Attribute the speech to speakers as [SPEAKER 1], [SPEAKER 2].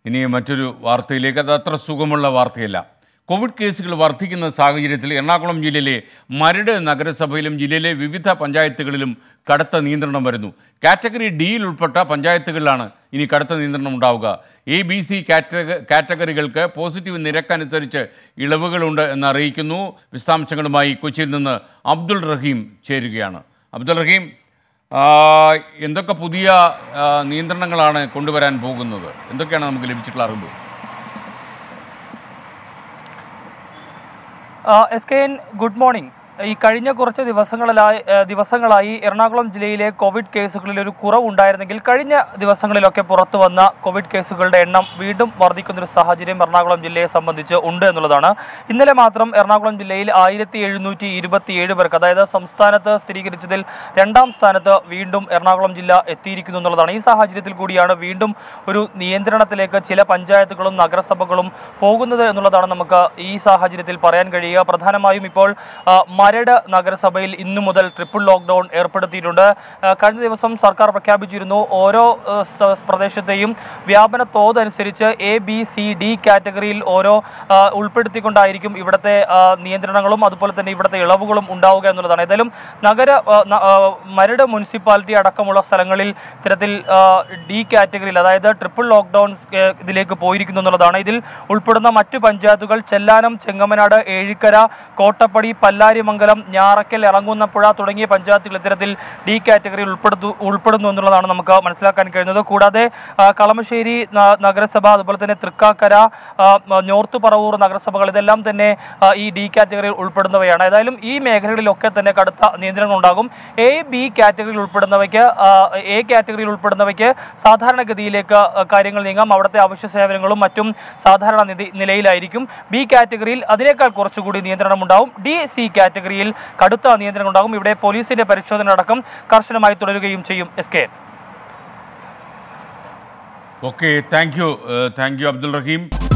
[SPEAKER 1] ഇനി മറ്റൊരു വാർത്തയിലേക്ക് അത് അത്ര സുഖമുള്ള വാർത്തയല്ല കോവിഡ് കേസുകൾ വർദ്ധിക്കുന്ന സാഹചര്യത്തിൽ എറണാകുളം ജില്ലയിലെ മരട് നഗരസഭയിലും ജില്ലയിലെ വിവിധ പഞ്ചായത്തുകളിലും കടുത്ത നിയന്ത്രണം വരുന്നു കാറ്റഗറി ഡിയിൽ ഉൾപ്പെട്ട പഞ്ചായത്തുകളിലാണ് ഇനി കടുത്ത നിയന്ത്രണം ഉണ്ടാവുക എ ബി സി കാറ്റഗ കാറ്റഗറികൾക്ക് പോസിറ്റീവ് നിരക്കനുസരിച്ച് ഇളവുകളുണ്ട് എന്ന് അറിയിക്കുന്നു വിശദാംശങ്ങളുമായി കൊച്ചിയിൽ നിന്ന് അബ്ദുൾ റഹീം ചേരുകയാണ് അബ്ദുൾ റഹീം ആ, എന്തൊക്കെ പുതിയ ആ, നിയന്ത്രണങ്ങളാണ് കൊണ്ടുവരാൻ പോകുന്നത് എന്തൊക്കെയാണ് നമുക്ക് ലഭിച്ചിട്ടുള്ള അറിവ്
[SPEAKER 2] S K N good morning ഈ കഴിഞ്ഞ കുറച്ച് ദിവസങ്ങളിലായി ഏ, ദിവസങ്ങളായി എറണാകുളം ജില്ലയിലെ കോവിഡ് കേസുകളിൽ ഒരു കുറവുണ്ടായിരുന്നെങ്കിൽ കഴിഞ്ഞ ദിവസങ്ങളിലൊക്കെ പുറത്തു വന്ന കോവിഡ് കേസുകളുടെ എണ്ണം വീണ്ടും വർദ്ധിക്കുന്ന ഒരു സാഹചര്യം എറണാകുളം ജില്ലയെ സംബന്ധിച്ച് ഉണ്ട് എന്നുള്ളതാണ് ഇന്നലെ മാത്രം എറണാകുളം ജില്ലയിൽ ആയിരത്തി എഴുന്നൂറ്റി ഇരുപത്തിയേഴ് പേർക്ക് അതായത് സംസ്ഥാനത്ത് സ്ഥിരീകരിച്ചതിൽ രണ്ടാം സ്ഥാനത്ത് വീണ്ടും എറണാകുളം ജില്ല എത്തിയിരിക്കുന്നു എന്നുള്ളതാണ് ഈ സാഹചര്യത്തിൽ കൂടിയാണ് വീണ്ടും ഒരു നിയന്ത്രണത്തിലേക്ക് ചില പഞ്ചായത്തുകളും നഗരസഭകളും പോകുന്നത് എന്നുള്ളതാണ് നമുക്ക് ഈ സാഹചര്യത്തിൽ പറയാൻ കഴിയുക പ്രധാനമായും ഇപ്പോൾ ആ, മരട് നഗരസഭയിൽ ഇന്നു മുതൽ ട്രിപ്പിൾ ലോക്ക്ഡൌൺ ഏർപ്പെടുത്തിയിട്ടുണ്ട് ആ, കഴിഞ്ഞ ദിവസം സർക്കാർ പ്രഖ്യാപിച്ചിരുന്നു ഓരോ ആ, സ്ഥ- പ്രദേശത്തെയും വ്യാപന തോത് അനുസരിച്ച് എ ബി സി ഡി കാറ്റഗറിയിൽ ഓരോ ആ, ഉൾപ്പെടുത്തിക്കൊണ്ടായിരിക്കും ഇവിടുത്തെ ആ, നിയന്ത്രണങ്ങളും അതുപോലെ തന്നെ ഇവിടുത്തെ ഇളവുകളും ഉണ്ടാവുക എന്നുള്ളതാണ് ഏതായാലും നഗര ആ, ന- ആ, മരട് മുനിസിപ്പാലിറ്റി അടക്കമുള്ള സ്ഥലങ്ങളിൽ ഇത്തരത്തിൽ ആ, ഡി കാറ്റഗറിയിൽ അതായത് ട്രിപ്പിൾ ലോക്ക്ഡൌൺ ഏ, ഇതിലേക്ക് പോയിരിക്കുന്നു എന്നുള്ളതാണ് ഇതിൽ ഉൾപ്പെടുന്ന മറ്റു പഞ്ചായത്തുകൾ ചെല്ലാനം ചെങ്ങമനാട് ഏഴിക്കര കോട്ടപ്പടി പല്ലാരിമംഗലം ഞാറക്കൽ ഇറങ്ങുന്നപ്പുഴ തുടങ്ങിയ പഞ്ചായത്തുകൾ ഇത്തരത്തിൽ ഡി കാറ്റഗറിയിൽ ഉൾപ്പെടുത്തു ഉൾപ്പെടുന്നു എന്നുള്ളതാണ് നമുക്ക് മനസ്സിലാക്കാൻ കഴിയുന്നത് കൂടാതെ ആ, കളമശ്ശേരി ന- നഗരസഭ അതുപോലെ തന്നെ തൃക്കാക്കര ആ, മ- നോർത്ത് പറവൂർ നഗരസഭകൾ ഇതെല്ലാം തന്നെ ആ, ഈ ഡി കാറ്റഗറിയിൽ ഉൾപ്പെടുന്നവയാണ് ഏതായാലും ഈ മേഖലകളിലൊക്കെ തന്നെ കടുത്ത നിയന്ത്രണങ്ങൾ ഉണ്ടാകും എ ബി കാറ്റഗറിയിൽ ഉൾപ്പെടുന്നവയ്ക്ക് ആ, എ കാറ്റഗറിയിൽ ഉൾപ്പെടുന്നവയ്ക്ക് സാധാരണഗതിയിലേക്ക് ആ, കാര്യങ്ങൾ നീങ്ങാം അവിടുത്തെ അവശ്യ സേവനങ്ങളും മറ്റും സാധാരണ നിതി- നിലയിലായിരിക്കും ബി കാറ്റഗറിയിൽ അതിനേക്കാൾ കുറച്ചുകൂടി നിയന്ത്രണം ഉണ്ടാവും ഡി സി കാറ്റഗറിയിൽ കടുത്ത നിയന്ത്രണം ഉണ്ടാകും ഇവിടെ പോലീസിന്റെ പരിശോധന അടക്കം കർശനമായി തുടരുകയും ചെയ്യും S K
[SPEAKER 1] okay thank you thank you Abdul Rahim